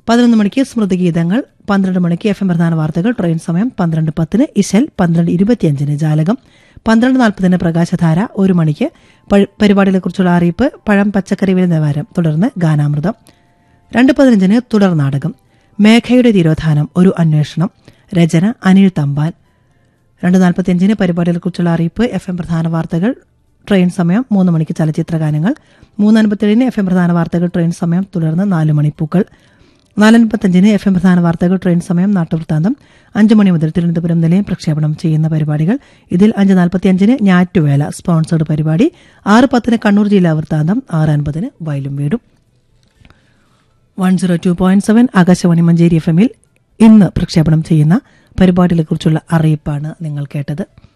പതിനൊന്ന് മണിക്ക് സ്മൃതിഗീതങ്ങൾ പന്ത്രണ്ട് മണിക്ക് എഫ് എം പ്രധാന വാർത്തകൾ ട്രെയിൻ സമയം പന്ത്രണ്ട് പത്തിന് ഇശൽ പന്ത്രണ്ട് ഇരുപത്തിയഞ്ചിന് ജാലകം പന്ത്രണ്ട് നാൽപ്പതിന് പ്രകാശധാര ഒരു മണിക്ക് പ- പരിപാടികളെക്കുറിച്ചുള്ള അറിയിപ്പ് പഴം പച്ചക്കറി വില നിലവാരം തുടർന്ന് ഗാനാമൃതം രണ്ട് പതിനഞ്ചിന് തുടർ നാടകം മേഘയുടെ തിരോധാനം ഒരു അന്വേഷണം രചന അനിൽ തമ്പാൻ രണ്ട് നാൽപ്പത്തിയഞ്ചിന് പരിപാടികളെക്കുറിച്ചുള്ള അറിയിപ്പ് എഫ് എം പ്രധാന വാർത്തകൾ ട്രെയിൻ സമയം മൂന്ന് മണിക്ക് ചലച്ചിത്ര ഗാനങ്ങൾ മൂന്ന് അൻപത്തേഴിന് എഫ് എം പ്രധാന വാർത്തകൾ ട്രെയിൻ സമയം തുടർന്ന് നാല് മണിപ്പൂക്കൾ നാലൻപത്തഞ്ചിന് എഫ് എം പ്രധാന വാർത്തകൾ ട്രെയിൻ സമയം നാട്ടുവൃത്താന്തം അഞ്ച് മണി മുതൽ തിരുവനന്തപുരം നിലയം പ്രക്ഷേപണം ചെയ്യുന്ന പരിപാടികൾ ഇതിൽ അഞ്ച് നാൽപ്പത്തിയഞ്ചിന് ഞാറ്റുവേല സ്പോൺസേഡ് പരിപാടി ആറ് പത്തിന് കണ്ണൂർ ജില്ലാ വൃത്താന്തം ആറ് അൻപതിന് വയലും വീടും one zero two point seven Akashvani Manjeri F എമ്മിൽ ഇന്ന് പ്രക്ഷേപണം ചെയ്യുന്ന പരിപാടികളെക്കുറിച്ചുള്ള അറിയിപ്പാണ് നിങ്ങൾ കേട്ടത്